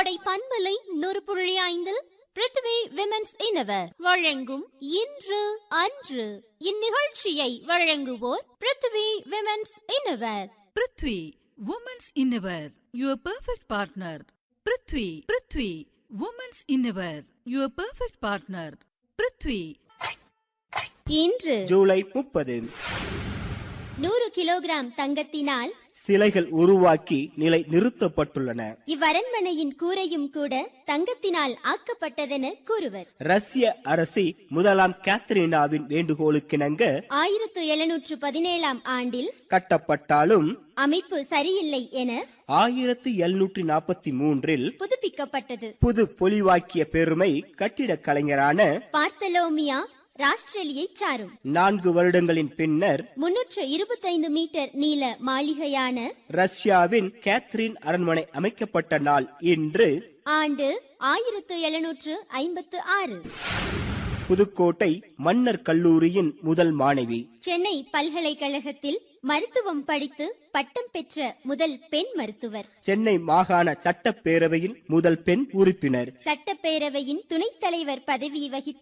கோடை பண்பலை நூறு புள்ளி ஐந்தில் பிருத்வி விமென்ஸ் இனவர் வழங்கும் இன்று அன்று இந்நிகழ்ச்சியை வழங்குவோர் Prithvi women's innerwear Prithvi women's innerwear your perfect partner Prithvi Prithvi women's innerwear your perfect partner Prithvi இன்று ஜூலை முப்பது நூறு கிலோகிராம் தங்கத்தினால் சிலைகள் உருவாக்கி நிலை நிறுத்தப்பட்டுள்ளன இவ்வரண்மனையின் கூரையும் கூட தங்கத்தினால் ஆக்கப்பட்டதென கூறுவர் ரஷ்ய அரசி முதலாம் கேத்தரினாவின் வேண்டுகோளுக்கிணங்க ஆயிரத்து எழுநூற்று பதினேழாம் ஆண்டில் கட்டப்பட்டாலும் அமைப்பு சரியில்லை என ஆயிரத்தி எழுநூற்றி நாற்பத்தி மூன்றில் புதுப்பிக்கப்பட்டது புது பொலிவாக்கிய பெருமை கட்டிடக் கலைஞரான பார்த்தலோமியா ராஷ்டிரலியை சாரும் நான்கு வருடங்களின் பின்னர் முன்னூற்று இருபத்தைந்து மீட்டர் நீள மாளிகையான ரஷ்யாவின் கேத்ரின் அரண்மனை அமைக்கப்பட்ட நாள் இன்று ஆண்டு ஆயிரத்து எழுநூற்று ஐம்பத்து ஆறு புதுக்கோட்டை மன்னர் கல்லூரியின் முதல் மாணவி சென்னை பல்கலைக்கழகத்தில் மருத்துவம் படித்து பட்டம் பெற்ற முதல் பெண் மருத்துவர் சென்னை மாகாண சட்டப்பேரவையின் முதல் பெண் உறுப்பினர் சட்டப்பேரவையின் துணைத் தலைவர் பதவி வகித்த